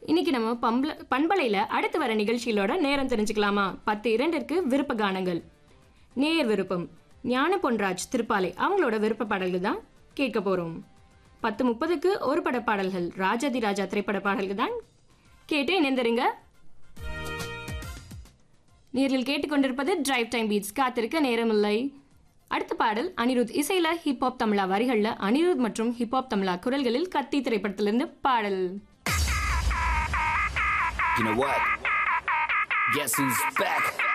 இன்னைக்கு நம்ம பம்பள பண்பலையில் அடுத்து வர நிகழ்ச்சிகளோட நேரம் தெரிஞ்சுக்கலாமா பத்து இரண்டிற்கு விருப்ப கானங்கள் நேயர் விருப்பம் ஞான பொன்ராஜ் திருப்பாலை அவங்களோட விருப்ப பாடல்கள் தான் கேட்க போகிறோம் பத்து முப்பதுக்கு ஒரு பட பாடல்கள் ராஜாதி ராஜா திரைப்பட பாடல்கள் தான் கேட்டு இணைந்திருங்க நேரில் கேட்டுக்கொண்டிருப்பது டிரைவ் டைம் பீட்ஸ் காத்திருக்க நேரமில்லை அடுத்த பாடல் அனிருத் இசையில ஹிப்ஹாப் தமிழா வரிகள்ல அனிருத் மற்றும் ஹிப்ஹாப் தமிழா குரல்களில் கத்தி திரைப்படத்திலிருந்து பாடல் You know what? Guess who's back?